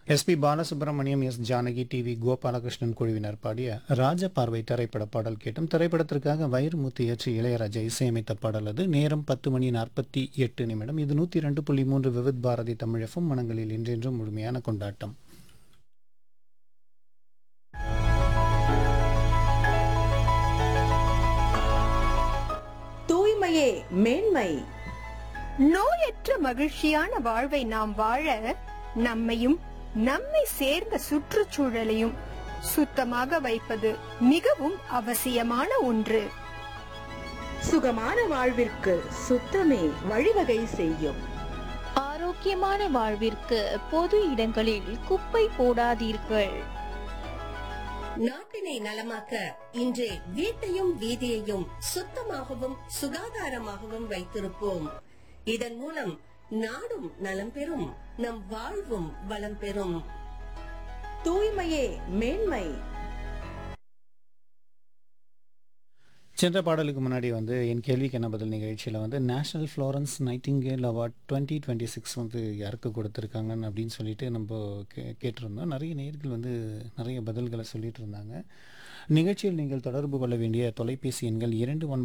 SP Balasubrahmanyam S Janaki TV Gopalakrishnan குழுவினர் பாடிய ராஜ பார்வை திரைப்பட பாடல் கேட்டும் திரைப்படத்திற்காக வைரமுத்து இயற்றி இளையராஜா இசையமைத்த பாடல் அது நேரம் பத்து மணி நாற்பத்தி எட்டு நிமிடம் இது நூற்றி ரெண்டு புள்ளி மூன்று விவித் பாரதி தமிழகம் மனங்களில் என்றென்றும் முழுமையான கொண்டாட்டம் தூய்மையே மேன்மை நோயற்ற மகிழ்ச்சியான வாழ்வை நாம் வாழ நம்மையும் நம்மை சேர்ந்த சுற்றுச்சூழலையும் சுத்தமாக வைப்பது மிகவும் அவசியமான ஒன்று சுகமான வாழ்விற்கு சுத்தமே வழிவகை செய்யும் ஆரோக்கியமான வாழ்விற்கு பொது இடங்களில் குப்பை போடாதீர்கள் நாட்டினை நலமாக்க இன்றே வீட்டையும் வீதியையும் சுத்தமாகவும் சுகாதாரமாகவும் வைத்திருப்போம் இதன் மூலம் நாடும் நலம் பெறும் நம் வாழ்வும் வளம் பெறும் தூய்மையே மேன்மை சென்ற பாடலுக்கு முன்னாடி வந்து என் கேள்விக்கு என்ன பதில் நிகழ்ச்சியில் வந்து National Florence Nightingale Award twenty twenty six வந்து யாருக்கு கொடுத்துருக்காங்கன்னு அப்படின்னு சொல்லிட்டு நம்ம கே கேட்டிருந்தோம் நிறைய நேர்கள் வந்து நிறைய பதில்களை சொல்லிட்டு இருந்தாங்க நிகழ்ச்சியில் நீங்கள் தொடர்பு கொள்ள வேண்டிய தொலைபேசி எண்கள் இரண்டு ஒன்பது